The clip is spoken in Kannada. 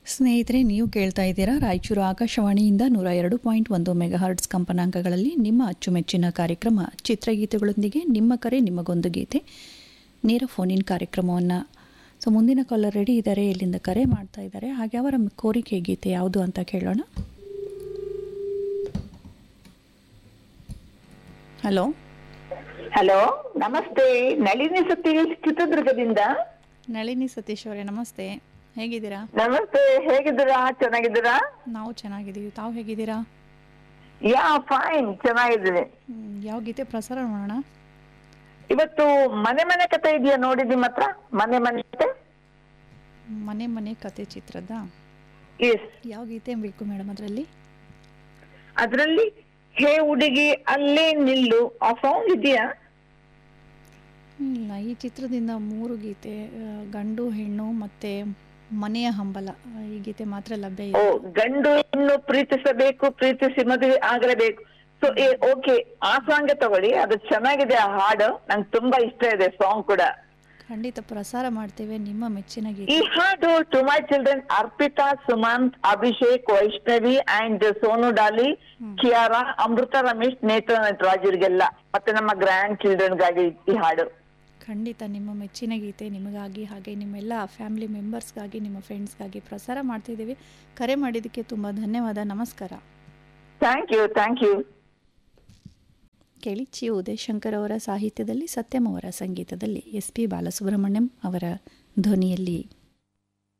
ಸ್ನೇಹಿತರೆ ನೀವು ಕೇಳ್ತಾ ಇದ್ದೀರಾ ರಾಯಚೂರು ಆಕಾಶವಾಣಿಯಿಂದ ನೂರ ಎರಡು ಪಾಯಿಂಟ್ ಒಂದು ಮೆಗಾಹರ್ಟ್ಸ್ ಕಂಪನಾಂಕಗಳಲ್ಲಿ ನಿಮ್ಮ ಅಚ್ಚುಮೆಚ್ಚಿನ ಕಾರ್ಯಕ್ರಮ ಚಿತ್ರಗೀತೆಗಳೊಂದಿಗೆ ನಿಮ್ಮ ಕರೆ ನಿಮಗೊಂದು ಗೀತೆ ನೇರ ಫೋನಿನ್ ಕಾರ್ಯಕ್ರಮವನ್ನು ಸೊ ಮುಂದಿನ ಕಾಲರ್ ರೆಡಿ ಇದ್ದಾರೆ ಇಲ್ಲಿಂದ ಕರೆ ಮಾಡ್ತಾ ಇದ್ದಾರೆ ಹಾಗೆ ಅವರ ಕೋರಿಕೆ ಗೀತೆ ಯಾವುದು ಅಂತ ಕೇಳೋಣ ಹಲೋ ಹಲೋ ನಮಸ್ತೆ ನಳಿನಿ ಸತೀಶ್ ಚಿತ್ರದುರ್ಗದಿಂದ ನಳಿನಿ ಸತೀಶ್ ಅವರೇ ನಮಸ್ತೆ ಹೇಗಿದ್ದೀರಾ ನಮಸ್ತೆ ಹೇಗಿದ್ದೀರಾ ಚೆನ್ನಾಗಿದ್ದೀರಾ ನಾವು ಚೆನ್ನಾಗಿದ್ದೀವಿ ತಾವು ಹೇಗಿದ್ದೀರಾ ಯಾ ಫೈನ್ ಚೆನ್ನಾಗಿದ್ದೀನಿ ಹ್ಮ್, ಯಾವ ಗೀತೆ ಪ್ರಸಾರ ಮಾಡೋಣ ಇವತ್ತು ಮನೆ ಮನೆ ಕತೆ ಇದೆಯಾ ನೋಡಿ ನಿಮ್ಮ ಹತ್ರ ಮನೆ ಮನೆ ಕತೆ ಮನೆ ಮನೆ ಕತೆ ಚಿತ್ರದ ಎಸ್ ಯಾವ ಗೀತೆ ಬೇಕು ಮೇಡಮ್ ಅದರಲ್ಲಿ ಅದರಲ್ಲಿ ಹೇ ಹುಡುಗಿ ಅಲ್ಲೇ ನಿಲ್ಲು ಆ ಸಾಂಗ್ ಇದೆಯಾ ಇಲ್ಲ ಈ ಚಿತ್ರದಿಂದ ಮೂರು ಗೀತೆ ಆ, ಗಂಡು ಹೆಣ್ಣು ಮತ್ತೆ ಮನೆಯ ಹಂಬಲ ಆ, ಈ ಗೀತೆ ಮಾತ್ರ ಲಭ್ಯ ಓ ಇದೆ ಗಂಡು ಇನ್ನು ಪ್ರೀತಿಸಬೇಕು ಪ್ರೀತಿಸಿ ಮದುವೆ ಆಗಲೇಬೇಕು ಸೊ ಓಕೆ ಆ ಸಾಂಗ್ ತಗೊಳ್ಳಿ ಅದು ಚೆನ್ನಾಗಿದೆ ಆ ಹಾಡು ನಂಗೆ ತುಂಬಾ ಇಷ್ಟ ಇದೆ ಸಾಂಗ್ ಕೂಡ ಖಂಡಿತ ಪ್ರಸಾರ ಮಾಡ್ತೇವೆ ನಿಮ್ಮ ಮೆಚ್ಚಿನ ಈ ಗೀತೆ ಹಾಡು to my children Arpita Sumanth Abhishek Vaishnavi and Sonu Dolly Kiara Amrita Ramesh Netra ನಟರಾಜರಿಗೆಲ್ಲ ಮತ್ತೆ ನಮ್ಮ ಗ್ರ್ಯಾಂಡ್ ಚಿಲ್ಡ್ರನ್ಗಾಗಿ ಈ ಹಾಡು ಖಂಡಿತ ನಿಮ್ಮ ಮೆಚ್ಚಿನ ಗೀತೆ ನಿಮಗಾಗಿ ಹಾಗೆ ನಿಮ್ಮೆಲ್ಲ ಫ್ಯಾಮಿಲಿ ಮೆಂಬರ್ಸ್ಗಾಗಿ ನಿಮ್ಮ ಫ್ರೆಂಡ್ಸ್ಗಾಗಿ ಪ್ರಸಾರ ಮಾಡ್ತಿದ್ದೀವಿ ಕರೆ ಮಾಡಿದ್ದಕ್ಕೆ ತುಂಬ ಧನ್ಯವಾದ ನಮಸ್ಕಾರ ಥ್ಯಾಂಕ್ ಯು ಥ್ಯಾಂಕ್ ಯು ಕೇಳಿ ಚಿ ಉದಯಶಂಕರ್ ಅವರ ಸಾಹಿತ್ಯದಲ್ಲಿ ಸತ್ಯಂ ಅವರ ಸಂಗೀತದಲ್ಲಿ ಎಸ್ ಪಿ ಬಾಲಸುಬ್ರಹ್ಮಣ್ಯಂ ಅವರ ಧ್ವನಿಯಲ್ಲಿ